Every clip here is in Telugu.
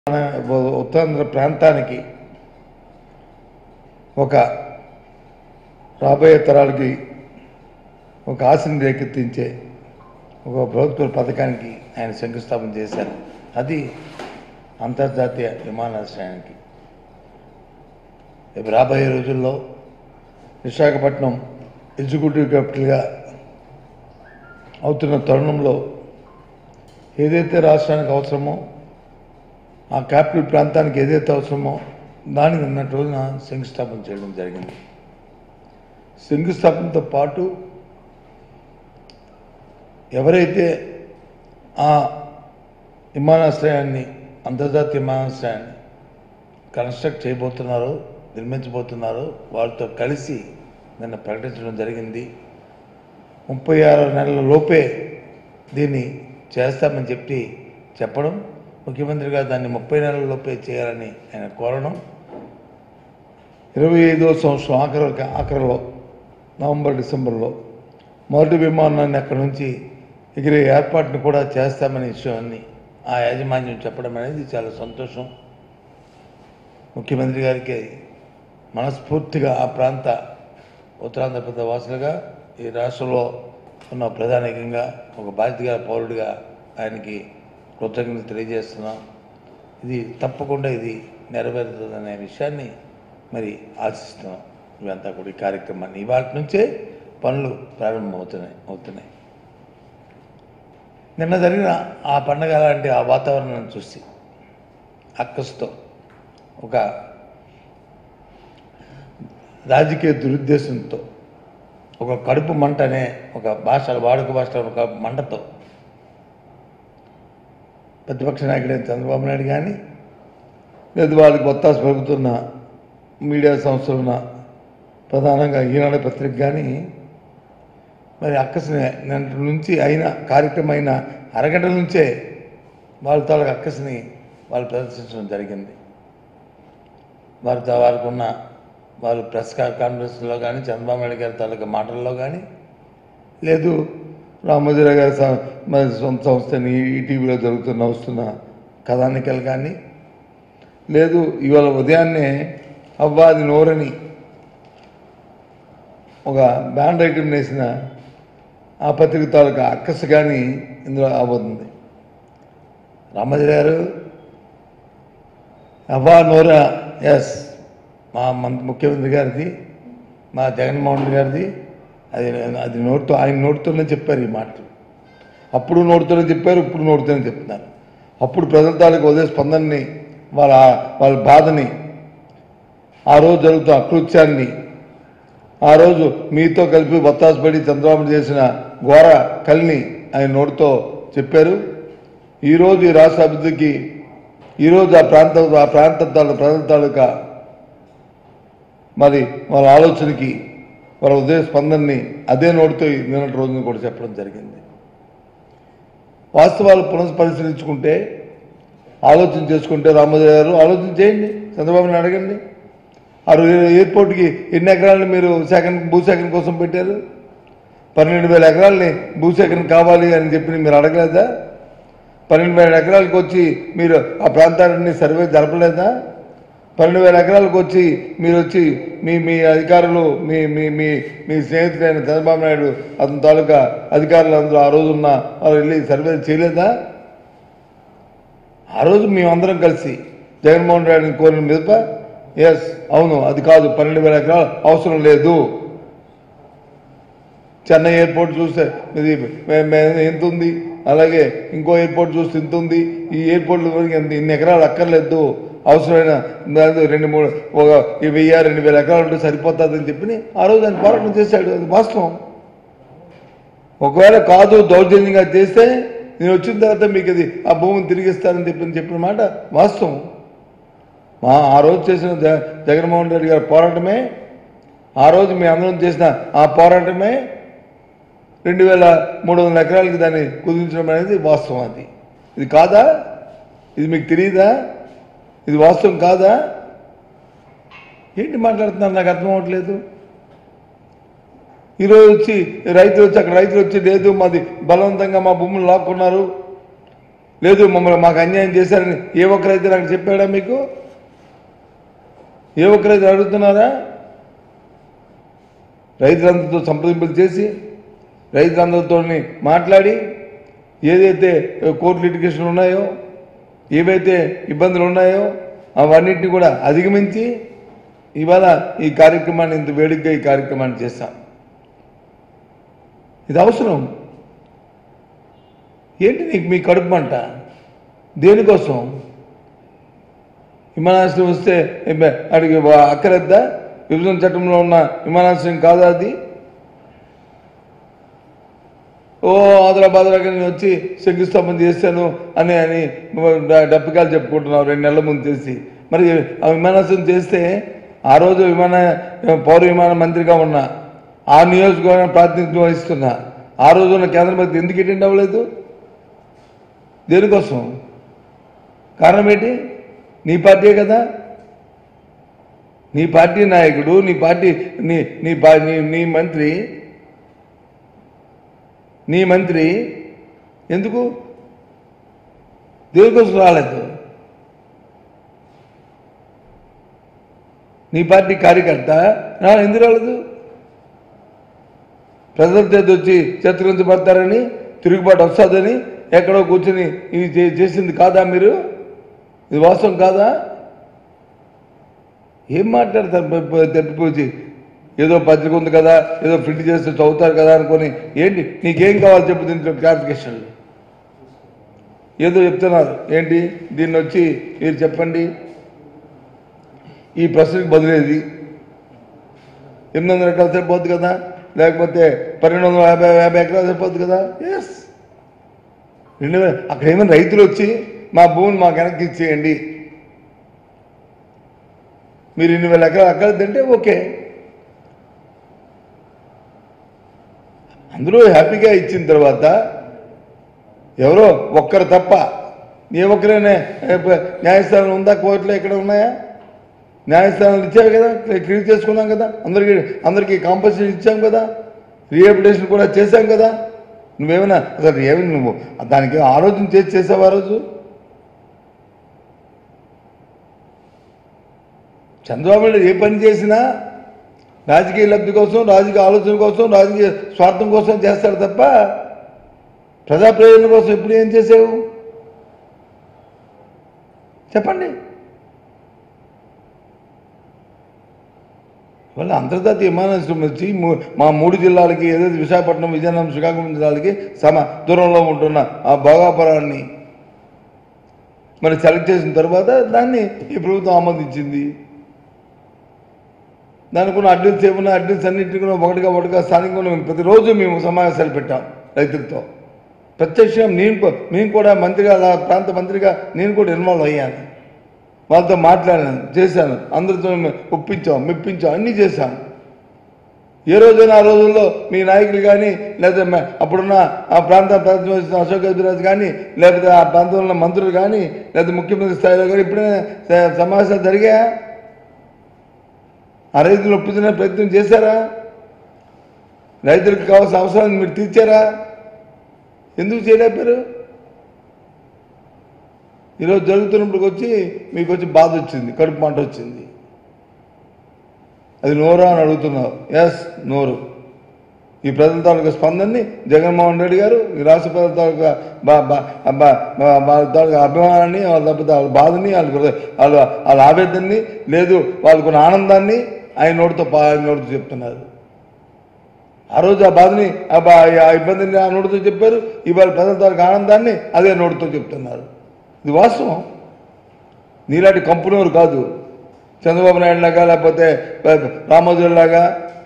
ఉత్తరాంధ్ర ప్రాంతానికి ఒక రాబోయే తరాలకి ఒక ఆశని రేకెత్తించే ఒక ప్రభుత్వ పథకానికి ఆయన శంకుస్థాపన చేశారు అది అంతర్జాతీయ విమానాశ్రయానికి రేపు రాబోయే రోజుల్లో విశాఖపట్నం ఎగ్జిక్యూటివ్ క్యాపిటల్గా అవుతున్న తరుణంలో ఏదైతే రాష్ట్రానికి అవసరమో ఆ క్యాపిటల్ ప్రాంతానికి ఏదైతే అవసరమో దానికి నిన్నటి రోజున శంకుస్థాపన చేయడం జరిగింది శంకుస్థాపనతో పాటు ఎవరైతే ఆ విమానాశ్రయాన్ని అంతర్జాతీయ విమానాశ్రయాన్ని కన్స్ట్రక్ట్ చేయబోతున్నారో నిర్మించబోతున్నారో వారితో కలిసి నిన్న ప్రకటించడం జరిగింది ముప్పై ఆరు నెలల లోపే దీన్ని చేస్తామని చెప్పి చెప్పడం ముఖ్యమంత్రి గారు దాన్ని ముప్పై నెలల లోపే చేయాలని ఆయన కోరడం ఇరవై ఐదో సంవత్సరం ఆఖరి ఆఖరిలో నవంబర్ డిసెంబర్లో మొదటి విమానాన్ని అక్కడి నుంచి ఎగిరే ఏర్పాటును కూడా చేస్తామనే విషయాన్ని ఆ యాజమాన్యం చెప్పడం అనేది చాలా సంతోషం ముఖ్యమంత్రి గారికి మనస్ఫూర్తిగా ఆ ప్రాంత ఉత్తరాంధ్రప్రదేశ్ వాసులుగా ఈ రాష్ట్రంలో ఉన్న ప్రధానికంగా ఒక బాధ్యతగా పౌరుడిగా ఆయనకి కృతజ్ఞత తెలియజేస్తున్నాం ఇది తప్పకుండా ఇది నెరవేరుతుందనే విషయాన్ని మరి ఆశిస్తున్నాం ఇవంతా కూడా ఈ కార్యక్రమాన్ని ఇవాళ నుంచే పనులు ప్రారంభమవుతున్నాయి అవుతున్నాయి నిన్న జరిగిన ఆ పండగ లాంటి ఆ వాతావరణాన్ని చూసి అక్కస్తో ఒక రాజకీయ దురుద్దేశంతో ఒక కడుపు మంట అనే ఒక భాష వాడుక భాషలో ఒక మంటతో ప్రతిపక్ష నాయకుడైన చంద్రబాబు నాయుడు కానీ లేదా వాళ్ళకి ఒత్తాస పలుకుతున్న మీడియా సంస్థలున్న ప్రధానంగా ఈనాడు పత్రిక కానీ మరి అక్కసిని నిన్నటి నుంచి అయిన కార్యక్రమం అయిన అరగంట నుంచే వాళ్ళ తాలూకు అక్కసిని వాళ్ళు ప్రదర్శించడం జరిగింది వారితో వారికి ఉన్న వాళ్ళు ప్రెస్ కాన్ఫరెన్స్లో కానీ చంద్రబాబు నాయుడు గారి తాలూకా మాటల్లో కానీ లేదు రామోజీరావు గారి స- మరి సొంత సంస్థని ఈటీవీలో జరుగుతున్న వస్తున్న కథానికలు కానీ లేదు ఇవాళ ఉదయాన్నే అవ్వాది నోరని ఒక బ్యాండ్ ఐటమ్ వేసిన ఆ పత్రిక తాలూకా అక్కసు కానీ ఇందులో అవబోతుంది రామోజీ గారు అవ్వా నోరా ఎస్ మా మం- ముఖ్యమంత్రి గారిది మా జగన్మోహన్ రెడ్డి గారిది అది అది నోటితో ఆయన నోటితోనే చెప్పారు ఈ మాటలు అప్పుడు నోటితోనే చెప్పారు ఇప్పుడు నోటితోనే చెప్తున్నారు అప్పుడు ప్రజల తాలూకు ఉదయ స్పందనని వాళ్ళ వాళ్ళ బాధని ఆ రోజు జరుగుతున్న అకృత్యాన్ని ఆ రోజు మీతో కలిపి బత్తాసుపడి చంద్రబాబు చేసిన ఘోర కలిని ఆయన నోటితో చెప్పారు ఈరోజు ఈ రాష్ట్ర అభివృద్ధికి ఈరోజు ఆ ప్రాంత ఆ ప్రాంత తాలూ ప్రజల తాలూకా మరి వాళ్ళ ఆలోచనకి వాళ్ళ ఉదయ స్పందనని అదే నోటితో ఈ నిన్నటి రోజున కూడా చెప్పడం జరిగింది వాస్తవాలు పునఃపరిశీలించుకుంటే ఆలోచన చేసుకుంటే రామోజీ గారు ఆలోచన చేయండి చంద్రబాబుని అడగండి ఆ రోజు ఎయిర్పోర్ట్కి ఎన్ని ఎకరాలను మీరు సేకరణ భూసేకరణ కోసం పెట్టారు పన్నెండు వేల ఎకరాలని భూసేకరణ కావాలి అని చెప్పి మీరు అడగలేదా పన్నెండు వేల ఎకరాలకు వచ్చి మీరు ఆ ప్రాంతాలన్నీ సర్వే జరపలేదా పన్నెండు వేల ఎకరాలకు వచ్చి మీరు వచ్చి మీ మీ అధికారులు మీ మీ మీ మీ స్నేహితుడైన చంద్రబాబు నాయుడు అతని తాలూకా అధికారులు అందరూ ఆ రోజు ఉన్న వాళ్ళు వెళ్ళి సర్వే చేయలేదా ఆ రోజు మేమందరం కలిసి జగన్మోహన్ రెడ్డిని కోరిన మీదప ఎస్ అవును అది కాదు పన్నెండు వేల ఎకరాలు అవసరం లేదు చెన్నై ఎయిర్పోర్ట్ చూస్తే ఇది మే- మే- ఎంత ఉంది అలాగే ఇంకో ఎయిర్పోర్ట్ చూస్తే ఇంత ఉంది ఈ ఎయిర్పోర్ట్ ఎంత ఇన్ని ఎకరాలు అక్కర్లేదు అవసరమైన దాదాపు రెండు మూడు ఒక ఈ వెయ్యి రెండు వేల ఎకరాలు ఉంటే సరిపోతుందని చెప్పి ఆ రోజు ఆయన పోరాటం చేశాడు అది వాస్తవం ఒకవేళ కాదు దౌర్జన్యంగా చేస్తే నేను వచ్చిన తర్వాత మీకు అది ఆ భూమిని తిరిగిస్తానని చెప్పి చెప్పిన మాట వాస్తవం మా ఆ రోజు చేసిన జ- జగన్మోహన్ రెడ్డి గారి పోరాటమే ఆ రోజు మీ అందరం చేసిన ఆ పోరాటమే రెండు వేల మూడు వందల ఎకరాలకి దాన్ని కుదించడం అనేది వాస్తవం అది ఇది కాదా ఇది మీకు తెలియదా ఇది వాస్తవం కాదా ఏంటి మాట్లాడుతున్నారు నాకు అర్థం అవ్వట్లేదు ఈరోజు వచ్చి రైతులు వచ్చి అక్కడ రైతులు వచ్చి లేదు మాది బలవంతంగా మా భూములు లాక్కున్నారు లేదు మమ్మల్ని మాకు అన్యాయం చేశారని ఏ ఒక్కరైతే నాకు చెప్పాడా మీకు ఏ ఒక్కరైతే అడుగుతున్నారా రైతులందరితో సంప్రదింపులు చేసి రైతులందరితో మాట్లాడి ఏదైతే కోర్టు లిటిగేషన్ ఉన్నాయో ఏవైతే ఇబ్బందులు ఉన్నాయో అవన్నిటిని కూడా అధిగమించి ఇవాళ ఈ కార్యక్రమాన్ని ఇంత వేడిగ్గా ఈ కార్యక్రమాన్ని చేస్తాం ఇది అవసరం ఏంటి నీకు మీ కడుపు మంట దేనికోసం విమానాశ్రయం వస్తే ఏం- అడిగి వా- అక్కరద్దా విభజన చట్టంలో ఉన్న విమానాశ్రయం కాదా అది ఓ ఆదరాబాదరాగా నేను వచ్చి శంకుస్థాపన చేశాను అని అని డ- డప్పికాలు చెప్పుకుంటున్నావు రెండు నెలల ముందు చేసి మరి ఆ విమానాశ్రయం చేస్తే ఆ రోజు విమాన పౌర విమాన మంత్రిగా ఉన్నా ఆ నియోజకవర్గం ప్రాతినిధ్యం వహిస్తున్నా ఆ రోజు ఉన్న కేంద్ర మంత్రి ఎందుకు అటెండ్ అవ్వలేదు దేనికోసం కారణం ఏంటి నీ పార్టీయే కదా నీ పార్టీ నాయకుడు నీ పార్టీ నీ నీ పా- నీ నీ మంత్రి నీ మంత్రి ఎందుకు దేనికోసం రాలేదు నీ పార్టీ కార్యకర్త రా ఎందుకు రాలేదు ప్రజల చేతి వచ్చి చిత్రించబడతారని తిరుగుబాటు వస్తుందని ఎక్కడో కూర్చుని ఇది చే- చేసింది కాదా మీరు ఇది వాస్తవం కాదా ఏం మాట్లాడతారు ప- ప- తప్పిపోచి ఏదో పత్రిక ఉంది కదా ఏదో ప్రింట్ చేస్తే చదువుతారు కదా అనుకొని ఏంటి నీకేం కావాలి చెప్పు దీంట్లో క్లారిఫికేషన్లు ఏదో చెప్తున్నారు ఏంటి దీన్ని వచ్చి మీరు చెప్పండి ఈ ప్రశ్నకు బదిలేది ఎనిమిది వందల ఎకరాలు సరిపోద్ది కదా లేకపోతే పన్నెండు వందల యాభై యాభై ఎకరాలు సరిపోద్ది కదా ఎస్ రెండు వేల అక్కడ ఏమైనా రైతులు వచ్చి మా భూమిని మాకు వెనక్కి ఇచ్చేయండి మీరు ఇన్ని వేల ఎకరాలు అక్కడ తింటే ఓకే అందరూ హ్యాపీగా ఇచ్చిన తర్వాత ఎవరో ఒక్కరు తప్ప ఏ ఒక్కరైనా ఏ, ప- న్యాయస్థానం ఉందా కోర్టులో ఎక్కడ ఉన్నాయా న్యాయస్థానాలు ఇచ్చావు కదా క్లియర్ చేసుకున్నాం కదా అందరికీ అందరికీ కాంపన్సేషన్ ఇచ్చాం కదా రీహాబిలిటేషన్ కూడా చేశాం కదా నువ్వేమైనా అసలు ఏమి నువ్వు దానికి ఆలోచన చేసి చేసావు ఆ రోజు చంద్రబాబు నాయుడు ఏ పని చేసినా రాజకీయ లబ్ధి కోసం రాజకీయ ఆలోచన కోసం రాజకీయ స్వార్థం కోసం చేస్తాడు తప్ప ప్రజా ప్రయోజనం కోసం ఇప్పుడు ఏం చేసావు చెప్పండి వాళ్ళ అంతర్జాతీయ విమానాశ్రయం వచ్చి మూ- మా మూడు జిల్లాలకి ఏదైతే విశాఖపట్నం విజయనగరం శ్రీకాకుళం జిల్లాలకి సమ దూరంలో ఉంటున్న ఆ భోగాపురాన్ని మరి సెలెక్ట్ చేసిన తర్వాత దాన్ని ఈ ప్రభుత్వం ఆమోదించింది దానికి ఉన్న అడ్డీల్స్ ఏమన్నా అడ్డీల్స్ అన్నింటినీ కూడా ఒకటిగా ఒకటిగా స్థానికంగా మేము ప్రతిరోజు మేము సమావేశాలు పెట్టాం రైతులతో ప్రత్యక్షంగా నేను కూ- మేము కూడా మంత్రిగా అలా ప్రాంత మంత్రిగా నేను కూడా ఇన్వాల్వ్ అయ్యాను వాళ్ళతో మాట్లాడాను చేశాను అందరితో మేము ఒప్పించాం మెప్పించాం అన్నీ చేశాం ఏ రోజైనా ఆ రోజుల్లో మీ నాయకులు కానీ లేదా మ- అప్పుడున్న ఆ ప్రాంత ప్రాతినిధ్యం అశోక్ గజరాజ్ కానీ లేకపోతే ఆ ప్రాంతంలో ఉన్న మంత్రులు కానీ లేదా ముఖ్యమంత్రి స్థాయిలో కానీ ఇప్పుడే స- సమావేశాలు జరిగాయా ఆ రైతులు ఒప్పించిన ప్రయత్నం చేశారా రైతులకు కావాల్సిన అవసరాలను మీరు తీర్చారా ఎందుకు చేయలేపారు ఈరోజు జరుగుతున్నప్పుడు వచ్చి మీకు వచ్చి బాధ వచ్చింది కడుపు మంట వచ్చింది అది నోరా అని అడుగుతున్నావు ఎస్ నోరు ఈ ప్రజల తాలూకా స్పందనని జగన్మోహన్ రెడ్డి గారు ఈ రాష్ట్ర ప్రజల తాలూకా బా- బా- బా- బా- వాళ్ళ తాలూకా అభిమానాన్ని వాళ్ళ లేకపోతే వాళ్ళ బాధని వాళ్ళ హృదయ- వాళ్ళ వాళ్ళ ఆవేదనని లేదు వాళ్ళకున్న ఆనందాన్ని ఆయన నోటితో పా- ఆయన నోటితో చెప్తున్నారు ఆ రోజు ఆ బాధని ఆ బా- ఆ ఇబ్బందిని ఆ నోటితో చెప్పారు ఇవాళ ప్రజల తాలూకా ఆనందాన్ని అదే నోటితో చెప్తున్నారు ఇది వాస్తవం నీలాంటి కంపెనీలు కాదు చంద్రబాబు నాయుడు లాగా లేకపోతే రామోజుల లాగా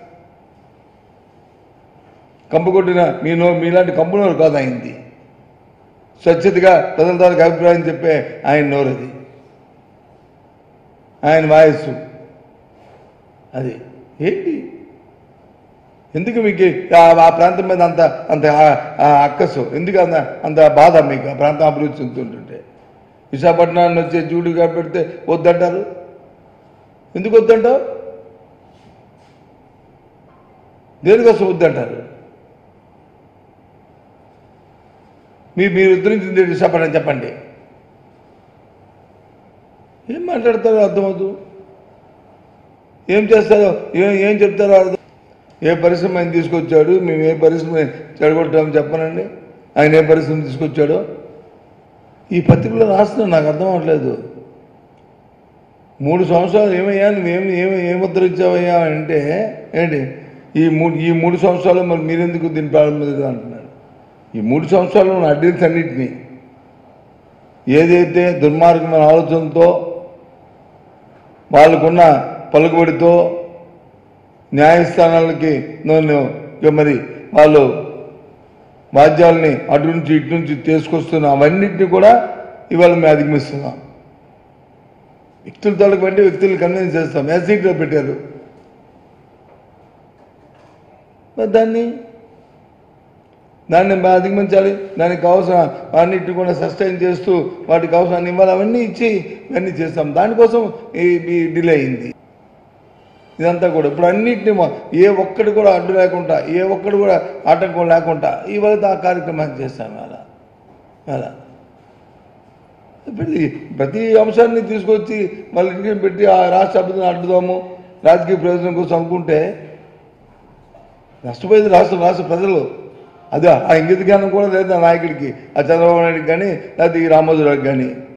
కంపు కొట్టిన మీ నో మీలాంటి కంపెనీలు కాదు అయింది స్వచ్ఛతగా ప్రజల తాలూకు అభిప్రాయం చెప్పే ఆయన నోరది ఆయన వాయస్సు అది ఏంటి ఎందుకు మీకు ఆ- ఆ ప్రాంతం మీద అంత అంత ఆ- ఆ అక్కసు ఎందుకు అంత అంత బాధ మీకు ఆ ప్రాంతం అభివృద్ధి చెందుతుంటుంటే విశాఖపట్నాన్ని వచ్చే జూడిగా పెడితే వద్దంటారు ఎందుకు వద్దంటావు దేనికోసం వద్దంటారు మీ మీరు ఉద్ధరించింది చెప్పండి చెప్పండి ఏం మాట్లాడతారో అర్థమవుతూ ఏం చేస్తారో ఏం ఏం చెప్తారో అర్థం ఏ పరిశ్రమ ఆయన తీసుకొచ్చాడు మేము ఏ పరిశ్రమ చెడగొట్టామని చెప్పనండి ఆయన ఏ పరిశ్రమ తీసుకొచ్చాడో ఈ పత్రికలో రాస్తున్నా నాకు అర్థం అవ్వట్లేదు మూడు సంవత్సరాలు ఏమయ్యా నువ్వేమి ఏమి ఏం ఉద్ధరించావయ్యా అంటే ఏంటి ఈ మూడు ఈ మూడు సంవత్సరాలు మరి మీరెందుకు దీన్ని ప్రారంభించదు అంటున్నారు ఈ మూడు సంవత్సరాలు ఉన్న అడ్డీస్ అన్నింటినీ ఏదైతే దుర్మార్గమైన ఆలోచనతో వాళ్ళకున్న పలుకుబడితో న్యాయస్థానాలకి నన్ను ఇక మరి వాళ్ళు వాద్యాలని అటు నుంచి ఇటు నుంచి తీసుకొస్తున్న అవన్నిటిని కూడా ఇవాళ మేము అధిగమిస్తున్నాం వ్యక్తుల తాలూకు అంటే వ్యక్తులు కన్విన్స్ చేస్తాం ఎస్సీట్లో పెట్టారు మరి దాన్ని దాన్ని మేము అధిగమించాలి దానికి కావాల్సిన అన్నిటిని కూడా సస్టైన్ చేస్తూ వాటికి కావాల్సిన అన్ని ఇవ్వాలి అవన్నీ ఇచ్చి ఇవన్నీ చేస్తాం దానికోసం ఈ ఈ డిలే అయింది ఇదంతా కూడా ఇప్పుడు అన్నింటినీ మొ- ఏ ఒక్కటి కూడా అడ్డు లేకుండా ఏ ఒక్కటి కూడా ఆటంకం లేకుండా ఇవాళ ఆ కార్యక్రమాన్ని చేస్తాం అలా అలా ప్రతి ప్రతి అంశాన్ని తీసుకొచ్చి మళ్ళీ ఇంటికి పెట్టి ఆ రాష్ట్ర అభివృద్ధిని అడ్డుదాము రాజకీయ ప్రయోజనం కోసం అనుకుంటే నష్టపోయేది రాష్ట్ర రాష్ట్ర ప్రజలు అదే ఆ ఇంగిత జ్ఞానం కూడా లేదు ఆ నాయకుడికి ఆ చంద్రబాబు నాయుడికి కానీ లేకపోతే ఈ రామోజీరావుకి కానీ